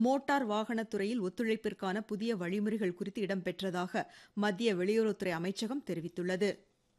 motor வாகனத் துறையில் ஒத்துழைப்பிற்கான புதிய வழிமுறைகள் குறித்து இடம்பெற்றதாக மத்திய வெளியுறவுத்துறை அமைச்சகம் தெரிவித்துள்ளது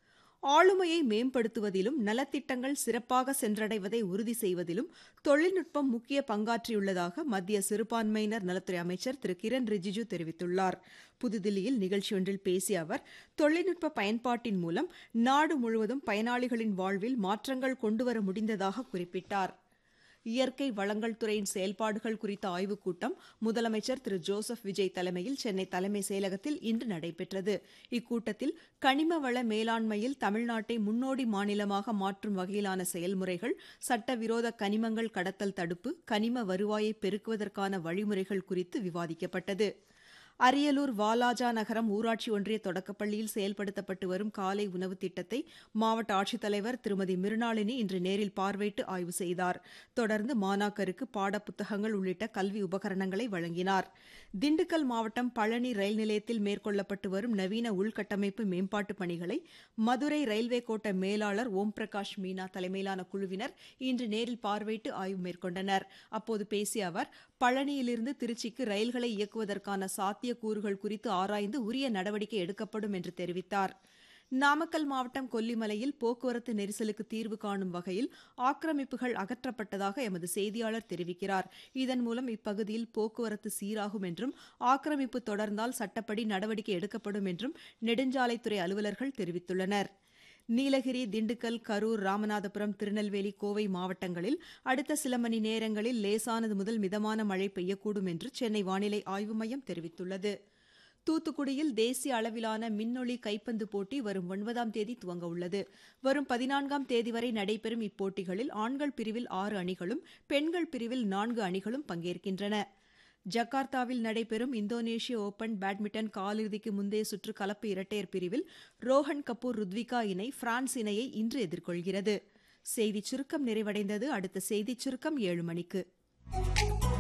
ஆளுமையை மேம்படுத்துவதிலும் நலத்திட்டங்கள் சிறப்பாக சென்றடைவதை உறுதி செய்வதிலும் தொழில்நுட்பம் முக்கிய பங்காற்றியுள்ளதாக மத்திய சிறுபான்மையினர் நலத்துறை அமைச்சர் திரு கிரண் ரிஜிஜு தெரிவித்துள்ளார் புதுதில்லியில் நிகழ்ச்சியொன்றில் பேசிய அவர் தொழில்நுட்ப பயன்பாட்டின் மூலம் நாடு முழுவதும் பயனாளிகளின் வாழ்வில் மாற்றங்கள் கொண்டுவர முடிந்ததாக குறிப்பிட்டார் இயற்கை வளங்கள் துறையின் செயல்பாடுகள் குறித்த ஆய்வுக் கூட்டம் முதலமைச்சர் திரு ஜோசப் விஜய் தலைமையில் சென்னை தலைமைச் செயலகத்தில் இன்று நடைபெற்றது இக்கூட்டத்தில் கனிம வள மேலாண்மையில் தமிழ்நாட்டை முன்னோடி மாநிலமாக மாற்றும் வகையிலான செயல்முறைகள் சட்டவிரோத கனிமங்கள் கடத்தல் தடுப்பு கனிம வருவாயை பெருக்குவதற்கான வழிமுறைகள் குறித்து விவாதிக்கப்பட்டது அரியலூர் வாலாஜா நகரம் ஊராட்சி ஒன்றிய தொடக்கப்பள்ளியில் செயல்படுத்தப்பட்டு வரும் காலை உணவு திட்டத்தை மாவட்ட ஆட்சித்தலைவர் திருமதி மிருணாளினி இன்று நேரில் பார்வையிட்டு ஆய்வு செய்தார் தொடர்ந்து மாணாக்கருக்கு பாடப்புத்தகங்கள் உள்ளிட்ட கல்வி உபகரணங்களை வழங்கினார் திண்டுக்கல் மாவட்டம் பழனி ரயில் நிலையத்தில் மேற்கொள்ளப்பட்டு வரும் நவீன உள்கட்டமைப்பு மேம்பாட்டுப் பணிகளை மதுரை ரயில்வே கோட்ட மேலாளர் ஓம் பிரகாஷ் மீனா தலைமையிலான குழுவினர் இன்று நேரில் பார்வையிட்டு ஆய்வு மேற்கொண்டனர் அப்போது பேசிய அவர் பழனியிலிருந்து திருச்சிக்கு ரயில்களை இயக்குவதற்கான சாத்தியக்கூறுகள் குறித்து ஆராய்ந்து உரிய நடவடிக்கை எடுக்கப்படும் என்று தெரிவித்தார் நாமக்கல் மாவட்டம் கொல்லிமலையில் போக்குவரத்து நெரிசலுக்கு தீர்வு காணும் வகையில் ஆக்கிரமிப்புகள் அகற்றப்பட்டதாக எமது செய்தியாளர் தெரிவிக்கிறார் இதன் மூலம் இப்பகுதியில் போக்குவரத்து சீராகும் என்றும் ஆக்கிரமிப்பு தொடர்ந்தால் சட்டப்படி நடவடிக்கை எடுக்கப்படும் என்றும் நெடுஞ்சாலைத்துறை அலுவலர்கள் தெரிவித்துள்ளனா் நீலகிரி திண்டுக்கல் கரூர் ராமநாதபுரம் திருநெல்வேலி கோவை மாவட்டங்களில் அடுத்த சில மணி நேரங்களில் லேசானது முதல் மிதமான மழை பெய்யக்கூடும் என்று சென்னை வானிலை ஆய்வு மையம் தெரிவித்துள்ளது தூத்துக்குடியில் தேசிய அளவிலான மின்னொளி கைப்பந்து போட்டி வரும் ஒன்பதாம் தேதி துவங்க உள்ளது வரும் பதினான்காம் தேதி வரை நடைபெறும் இப்போட்டிகளில் ஆண்கள் பிரிவில் ஆறு அணிகளும் பெண்கள் பிரிவில் நான்கு அணிகளும் பங்கேற்கின்றன ஜகார்த்தாவில் நடைபெறும் இந்தோனேஷிய ஓபன் பேட்மிண்டன் காலிறுதிக்கு முந்தைய சுற்று கலப்பு இரட்டையர் பிரிவில் ரோஹன் கபூர் ருத்விகா இணை பிரான்ஸ் இணையை இன்று எதிர்கொள்கிறது செய்திச் சுருக்கம் நிறைவடைந்தது அடுத்த செய்திச் சுருக்கம் ஏழு மணிக்கு